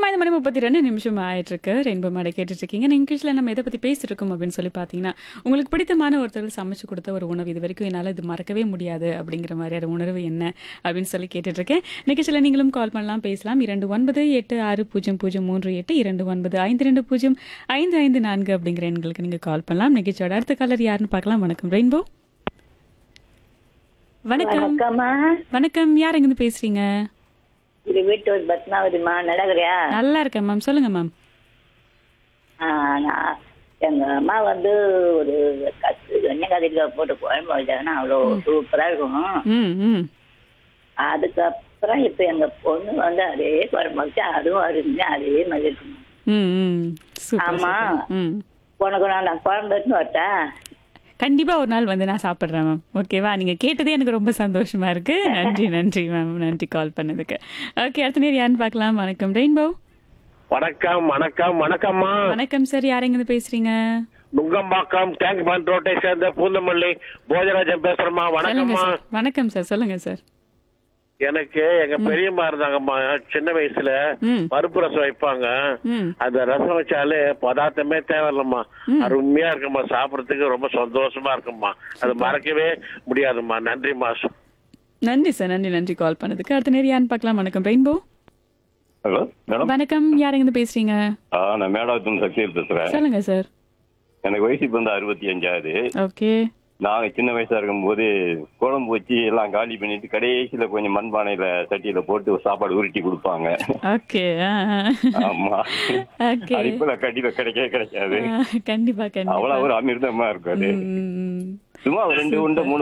நேரம் ஐந்து மணி முப்பத்தி ரெண்டு நிமிஷம் ஆயிட்டு இருக்கு ரெயின்போ மாடை கேட்டுட்டு இருக்கீங்க நிகழ்ச்சியில் நம்ம எதை பத்தி பேசிட்டு இருக்கோம் அப்படின்னு சொல்லி பார்த்தீங்கன்னா உங்களுக்கு பிடித்தமான ஒருத்தர் சமைச்சு கொடுத்த ஒரு உணவு இது வரைக்கும் என்னால் இது மறக்கவே முடியாது அப்படிங்கிற மாதிரியான உணர்வு என்ன அப்படின்னு சொல்லி கேட்டுட்டு இருக்கேன் நிகழ்ச்சியில் நீங்களும் கால் பண்ணலாம் பேசலாம் இரண்டு ஒன்பது எட்டு ஆறு பூஜ்ஜியம் பூஜ்ஜியம் மூன்று எட்டு இரண்டு ஒன்பது ஐந்து ரெண்டு பூஜ்ஜியம் ஐந்து ஐந்து நான்கு அப்படிங்கிற எண்களுக்கு நீங்க கால் பண்ணலாம் நிகழ்ச்சியோட அடுத்த காலர் யாருன்னு பார்க்கலாம் வணக்கம் ரெயின்போ வணக்கம் வணக்கம்மா வணக்கம் யார் எங்கிருந்து பேசுறீங்க இது வீட்டூர் பத்மாவதிமா நடக்குறியா நல்லா இருக்கேன் மேம் சொல்லுங்க மேம் ஆ, நான் எங்க அம்மா வந்து ஒரு கத்து எண்ணெய் கத்திரிக்காய் போட்டு குழம்பு வச்சாங்கன்னா அவ்வளோ சூப்பரா இருக்கும் ம் ம் அதுக்கப்புறம் இப்ப எங்க பொண்ணு வந்து அதே குழம்பு வச்சா அதுவும் அருமையா அதே மாதிரி இருக்கும் ம் ம் சூப்பர் ஆமா. சூப்பர். ம் உனக்கு நான் நான் குழம்பு எடுத்து வரட்டா கண்டிப்பா ஒரு நாள் வந்து நான் சாப்பிட்றேன் மேம் ஓகேவா நீங்க கேட்டதே எனக்கு ரொம்ப சந்தோஷமா இருக்கு நன்றி நன்றி மேம் நன்றி கால் பண்ணதுக்கு ஓகே அடுத்த நேரம் யாருன்னு பார்க்கலாம் வணக்கம் ரெயின்போ வணக்கம் வணக்கம் வணக்கம்மா வணக்கம் சார் யார் எங்கிருந்து பேசுறீங்க நுங்கம்பாக்கம் டேங்க் பண்ட் ரோட்டை சேர்ந்த பூந்தமல்லி போஜராஜன் பேசுறேம்மா சொல்லுங்க வணக்கம்மா சார் வணக்கம் சார் சொல்லுங்க சார் எனக்கு எங்க பெரியம்மா இருந்தாங்கம்மா சின்ன வயசுல ம் பருப்பு ரசம் வைப்பாங்க ம் அந்த ரசம் வச்சாலே பதார்த்தமே தேவையில்லம்மா அருமையா இருக்கும்மா சாப்பிடறதுக்கு ரொம்ப சந்தோஷமா இருக்கும்மா அது மறக்கவே முடியாதும்மா நன்றிம்மா நன்றி சார் நன்றி நன்றி கால் பண்ணதுக்கு அடுத்த நேரம் யாருன்னு பார்க்கலாம் வணக்கம் ரெயின்போ ஹலோ மேடம் வணக்கம் யார் எங்கிருந்து பேசுறீங்க ஆ நான் மேடாவத்தம் சக்தியில் பேசுறேன் சொல்லுங்க சார் எனக்கு வயசு இப்போ வந்து அறுபத்தி அஞ்சாவது ஓகே நாங்க சின்ன வயசா இருக்கும்போது குழம்பு வச்சு எல்லாம் காலி பண்ணிட்டு கடைசியில கொஞ்சம் மண்பானையில சட்டியில போட்டு சாப்பாடு உருட்டி கொடுப்பாங்க ஓகே ஆமா ஓகே அது இப்ப கண்டிப்பா கிடைக்கவே கிடைக்காது கண்டிப்பா கண்டிப்பா அவ்வளவு ஒரு அமிர்தமா இருக்கும் அது ம், ம், ம். சும்மா ஒரு ரெண்டு உண்டை மூணு